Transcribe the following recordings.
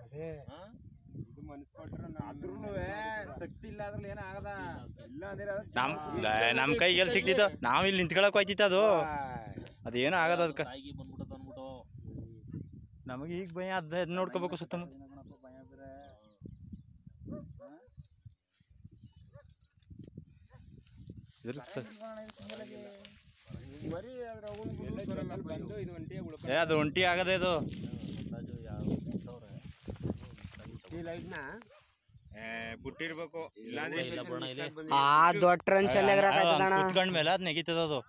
ಅದೇ ಹಾ? ಇದು ಮನಸ್ಕೊಟ್ರೆ ಆದ್ರೂ ಶಕ್ತಿ ಇಲ್ಲ ಅದ್ರಲ್ಲಿ ಏನಾಗದ ಇಲ್ಲ ಅಂದ್ರೆ ಅದು ನಮ್ ನಮ್ ಕೈಗೆ ಎಲ್ಲಿ ಸಿಕ್ತಿತ್ತು ನಾವ್ ಇಲ್ಲಿ ನಿಂತ್ಕೊಳಕ್ ಹೋಯ್ತಿತ್ತು ಅದು ಅದೇನು ಆಗದ ಅದಕ್ಕೆ ತಾಯಿಗೆ ಬಂದ್ಬಿಟ್ಟದ ಅಂದ್ಬಿಟ್ಟು ನಮಗೆ ಈಗ ಭಯ ಅದ್ ಅದ್ ನೋಡ್ಕೋಬೇಕು ಸುತ್ತಮುತ್ತ ಭಯ ಬೇರೆ ಇದ್ರ ಸ- ಮರಿ ಅದ್ರ ಅವನು ಬಂದು ಇದು ಒಂಟಿ ಉಳ್ಕ ಏ ಅದು ಒಂಟಿ ಆಗದೆ ಇದು ಅಂದಾಜು ಯಾವ ಬಿಟ್ಟವ್ರೆ ಈ ಲೈಟ್ನ ಬಿಟ್ಟಿರ್ಬೇಕು ಇಲ್ಲಾಂದ್ರೆ ಇಲ್ಲ ಬರೋಣ ಇಲ್ಲಿ ಆ ದೊಡ್ಡ ಟ್ರನ್ ಚೆಲ್ಲಾಗ್ರಾಕೈತದಣ ಕುತ್ಕೊಂಡ್ ಮೇಲೆ ಅದ್ ನೆಗಿತದ ಅದು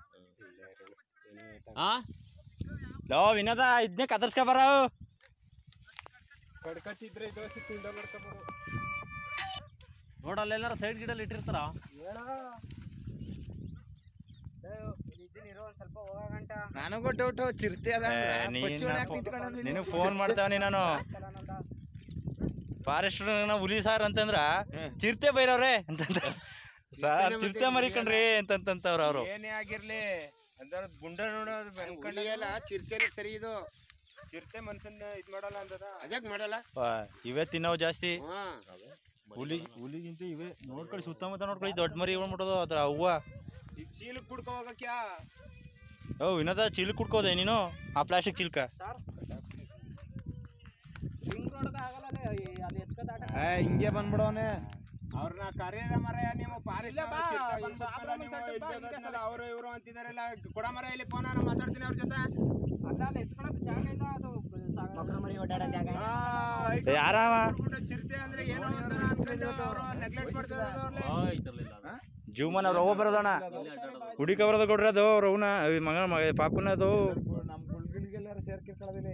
ಹಾ ಲೋ ವಿನೋದ ಇದನ್ನೇ ಕದರ್ಸ್ಕ ಬರ ಕಡ್ಕತ್ತಿದ್ರೆ ಇದು ತಿಂದ ಬರ್ಕೊಬೋದು ನೋಡಲ್ಲ ಎಲ್ಲಾರ ಸೈಡ್ ಗಿಡಲ್ಲಿ ಇಟ್ಟಿರ್ತಾರ ಸ್ವಲ್ಪ ಹೋಗಂಟ ನನಗೂ ಡೌಟ್ ಚಿರ್ತೆ ಅದ ನಿನಗ್ ಫೋನ್ ಮಾಡ್ತಾವನಿ ನಾನು ಫಾರೆಸ್ಟ್ ಹುಲಿ ಸಾರ್ ಅಂತಂದ್ರ ಚಿರತೆ ಬೈರವ್ರೆ ಅಂತಂದ ಸಾರ್ ಚಿರತೆ ಮರಿಕಂಡ್ರಿ ಅಂತಂತವ್ರ ಅವ್ರು ಏನೇ ಆಗಿರ್ಲಿ ಅಂದ್ರೆ ಗುಂಡ ನೋಡೋದು ಎಲ್ಲ ಚಿರ್ತೆನೆ ಸರಿ ಇದು ಚಿರತೆ ಮನ್ಸನ್ನ ಇದ್ ಮಾಡಲ್ಲ ಅಂತದ ಅದ್ಯಾಕ್ ಮಾಡಲ್ಲ ವಾ, ಇವೇ ತಿನ್ನವು ಜಾಸ್ತಿ ಹಾ ಹುಲಿ ಹುಲಿಗಿಂತ ಇವೇ ನೋಡ್ಕೊಳ್ಳಿ ಸುತ್ತಮುತ್ತ ನೋಡ್ಕೊಳ್ಳಿ ದೊಡ್ಡ ಮರಿ ಮುಟ್ಟೋದು ಅದ್ರ ಅವ್ವ ಈಗ ಚೀಲಕ್ ಕುಡ್ಕೊ ಹೋಗಕ್ಯಾ ಓ ವಿನೋದ ಚೀಲ ಕುಡ್ಕೋದೆ ನೀನು ಆ ಪ್ಲಾಸ್ಟಿಕ್ ಚಿಲ್ಕ ಹಿಂಗೆ ಬಂದ್ಬಿಡವನೆ ಅವ್ರನ್ನ ಕರೆಯದ ಮರ ನೀವು ಪಾರಿಸ್ಟ್ ಅವರು ಇವರು ಅಂತಿದಾರಲ್ಲ ಕೊಡ ಮರ ಇಲ್ಲಿ ಫೋನ್ ನಾನು ಮಾತಾಡ್ತೀನಿ ಅವ್ರ ಜೊತೆ ಮಕ್ಳು ಮರಿ ಓಡಾಡೋ ಜಾಗ ಆ, ಐ- ಯಾರವ ಬಿಟ್ಬಿಟ್ಟು ಚಿರತೆ ಅಂದ್ರೆ ಏನೋ ಅಂತಾರ ಅನ್ಕೊಂಡು ಅವರು ನೆಗ್ಲೆಕ್ಟ್ ಮಾಡ್ತಾರೆ ಐತಿರ್ಲಿಲ್ಲ ಅದು ಜೀವಮನ ಅವ್ರ ಅವ್ವ ಬರೋದಣ್ಣ ಹುಡುಕ ಬರೋದ ಕೊಡ್ರಿ ಅದು ಅವ್ರ ಅವನ ಮಗ ಮಗ ಪಾಪನ ಅದು ನಮ್ಮ ಗುಳ್ಗಿಲ್ಗೆಲ್ಲಾರ ಸೇರ್ಕಿರ್ಕೊಳ್ಳೋದಿಲ್ಲ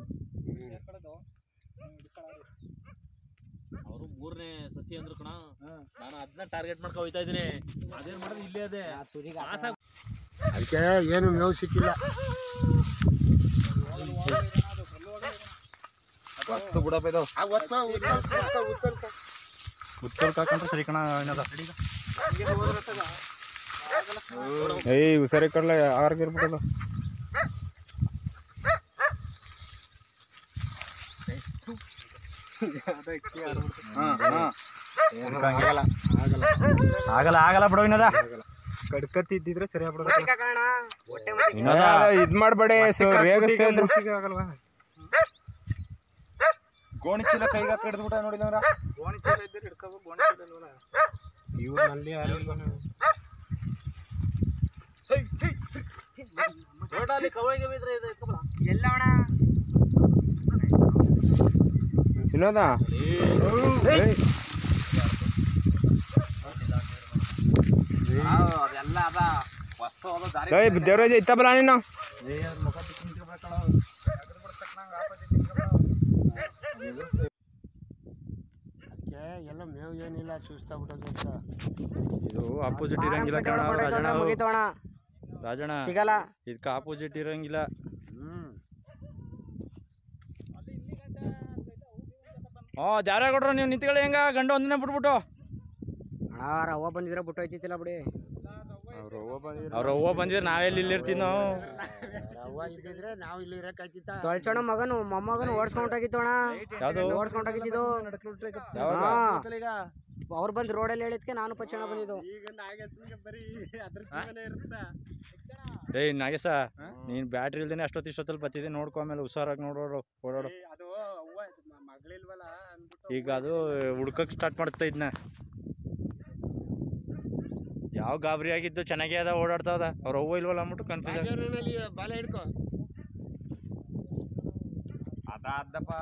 ಅವರು ಮೂರನೇ ಸಸಿ ಅಂದ್ರು ಕಣ ನಾನು ಅದನ್ನ ಟಾರ್ಗೆಟ್ ಮಾಡ್ಕೊ ಹೋಯ್ತಾ ಇದೀನಿ ಅದೇನ್ ಮಾಡೋದು ಇಲ್ಲೇ ಅದೇ ತುದಿಗ ಪಾಸ್ ಆಗ್- ಅದಕ್ಕೆ ಏನು ಮೇವು ಸಿಕ್ಕಿಲ್ಲ ಆ ಒತ್ತ ಉತ್ತರ ಕಾಕಂತ ಸರಿ ಕಣ ವಿನೋದ ಏಯ್ ಹುಷಾರಿ ಕಡ್ಲ ಆರ್ಗಿರ್ಬಿಟ್ಟದ ಆಗಲ್ಲ ಆಗಲ್ಲ ಬಿಡೋ ವಿನೋದ ಕಡ್ಕತ್ತಿದ್ದಿದ್ರೆ ಸರಿ ಆಗ್ಬಿಡೋದು ಹೊಟ್ಟೆ ಮರಿ ವಿನೋದ ಇದ್ ಮಾಡ್ಬೇಡಿ ರೇಗಿಸ್ತಾ ಇದ್ರು ಗೋಣಿ ಚೀಲ ಕೈಗೆ ಕಡ್ದ್ಬಿಟ್ಟ ನೋಡಿಲ್ಲ ಗೋಣಿ ಚೀಲ ಇದ್ರೆ ಹಿಡ್ಕೋಬೇಕು ಗೋಣಿ ಚೀಲ ಇಲ್ವಲ್ಲ ಇವ್ರು ನಲ್ಲಿ ಯಾರು ಇಲ್ವಲ್ಲ ನೋಡ ಅಲ್ಲಿ ಕವಳಿಗೆ ಬಿದ್ರೆ ಇದು ಎತ್ಕೊಬಲ. ಎಲ್ಲವಣ ವಿನೋದ ಅದೆಲ್ಲ ಅದ ವಸ್ತು ಅದ ದಾರಿ ಏಯ್ ದೇವರಾಜ ಇತ್ತಬಲ್ಲ ನೀನು ಅದಕ್ಕೆ ಎಲ್ಲ ಮೇವು ಏನಿಲ್ಲ ಸುಸ್ತಾಗ್ಬಿಟ್ಟದೆ ಅಂತ ಇದು ಆಪೋಸಿಟ್ ಇರಂಗಿಲ್ಲ ಕಣ ರಾಜಣ್ಣ ಅವು. ಮುಗಿತೋಣ ರಾಜಣ್ಣ ಸಿಗಲ್ಲ ಇದಕ್ಕೆ ಆಪೋಸಿಟ್ ಇರಂಗಿಲ್ಲ ಹ್ಮ್ ಹ್ಞೂ ಜಾರ ಕೊಡ್ರು ನೀವು ನಿಂತ್ಕೊಳ್ಳಿ ಹೆಂಗ ಗಂಡು ಒಂದಿನ ಬಿಟ್ಬಿಟ್ಟು ಅಣ್ಣ ರವ್ವ ಬಂದಿದ್ರೆ ಬಿಟ್ಟು ಹೋಯ್ತಿತ್ತಿಲ್ಲ ಬಿಡಿ ಅವ್ರ ಅವ್ವ ಬಂದಿದ್ರೆ ನಾವೆಲ್ಲಿ ಇಲ್ಲಿ ಇರ್ತೀವಿ ನಾವು ರವ್ವ ಇದ್ದಿದ್ರೆ ನಾವು ಇಲ್ಲಿ ಇರಕ್ಕಾಯ್ತಿತ್ತ ತೊಳ್ಸೋಣ ಮಗನು ಮೊಮ್ಮಗನು ಓಡಿಸ್ಕೊಂಡೋಗಿತ್ತೋಣ ಯಾವುದು ಓಡಿಸ್ಕೊಂಡೋಗಿದ್ದು ಯಾವಾಗ ಹಾ ಅವ್ರು ಬಂದು ರೋಡಲ್ಲಿ ಹೇಳಿದ್ಕೆ ನಾನು ಪಚ್ಚಣ ಬಂದಿದ್ದು ಈಗ ನಾಗೇಶ್ವರಿಗೆ ಬರೀ ಅದ್ರ ಜೀವನ ಇರುತ್ತಾ ಏಯ್ ನಾಗೇಶ ನೀನ್ ಬ್ಯಾಟ್ರಿ ಇಲ್ದೇನೆ ಅಷ್ಟೊತ್ತು ಇಷ್ಟೊತ್ತಲ್ಲಿ ಬತ್ತಿದೆ ನೋಡ್ಕೊ ಆಮೇಲೆ ಹುಷಾರಾಗಿ ನೋಡೋರು ಓಡಾಡು ಏ, ಅದು ಅವ್ವ ಮ- ಮಗಳಿಲ್ವಲ್ಲ ಅಂದ್ಬಿಟ್ಟು ಈಗ ಅದು ಹುಡ್ಕಕ್ ಸ್ಟಾರ್ಟ್ ಮಾಡ್ತಾ ಇದ್ನ ಯಾವ ಗಾಬರಿ ಆಗಿದ್ದು ಚೆನ್ನಾಗೇ ಅದ ಓಡಾಡ್ತಾವದ ಅವ್ರ ಅವ್ವ ಇಲ್ವಲ್ಲ ಅಂದ್ಬಿಟ್ಟು ಕನ್ಫ್ಯೂಸ್ ಆಗಿ ರಾಜವ್ರನಲ್ಲಿ ಬಾಲ ಹಿಡ್ಕೊ ಅದಾದ್ದಪ್ಪ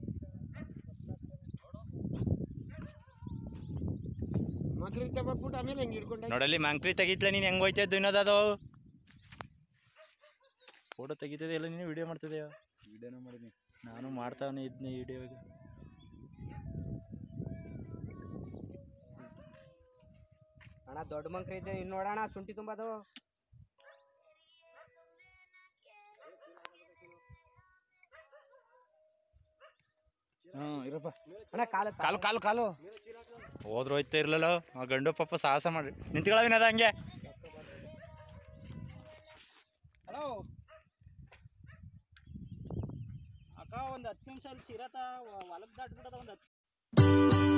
ಮೊದ್ಲು ತಗೊಂಡ್ಬಿಟ್ಟು ಆಮೇಲೆ ಹೆಂಗ್ ಹಿಡ್ಕೊಂಡ ನೋಡಲ್ಲಿ ಮಂಕ್ರಿ ತೆಗಿತ್ಲ ನೀನ್ ಹೆಂಗ್ ಹೋಯ್ತಾ ಇದ್ದು ಇನ್ನೋದು ಅದು ಫೋಟೋ ತೆಗಿತಿದೆ ಎಲ್ಲ ನೀನು ವಿಡಿಯೋ ಮಾಡ್ತಿದ್ಯಾ ವಿಡಿಯೋನ ಮಾಡಿದ್ನಿ ನಾನು ಮಾಡ್ತಾವನೆ ಇದನ್ನ ವಿಡಿಯೋಗೆ ಅಣ್ಣ ದೊಡ್ಡ ಮಂಕ್ರಿ ಇದ್ದೆ ಇನ್ನು ನೋಡೋಣ ಶುಂಠಿ ತುಂಬದು ಹ್ಮ್ ಇರಪ್ಪ ಅಣ್ಣ ಕಾಲು ಕಾಲು ಕಾಲು ಕಾಲು ಹೋದ್ರು ಹೋಯ್ತಾ ಇರ್ಲಲ್ಲ ಆ ಗಂಡು ಪಾಪ ಸಾಹಸ ಮಾಡಿ ನಿಂತ್ಕೊಳ್ಳೋವಿನದ ಹಂಗೆ ಹಲೋ ಅಕ್ಕ ಒಂದ್ ಹತ್ತು ನಿಮಿಷ ಚಿರತ ಹೊಲಕ್ ದಾಟ್ಬಿಡದ ಒಂದ್ ಹತ್ತು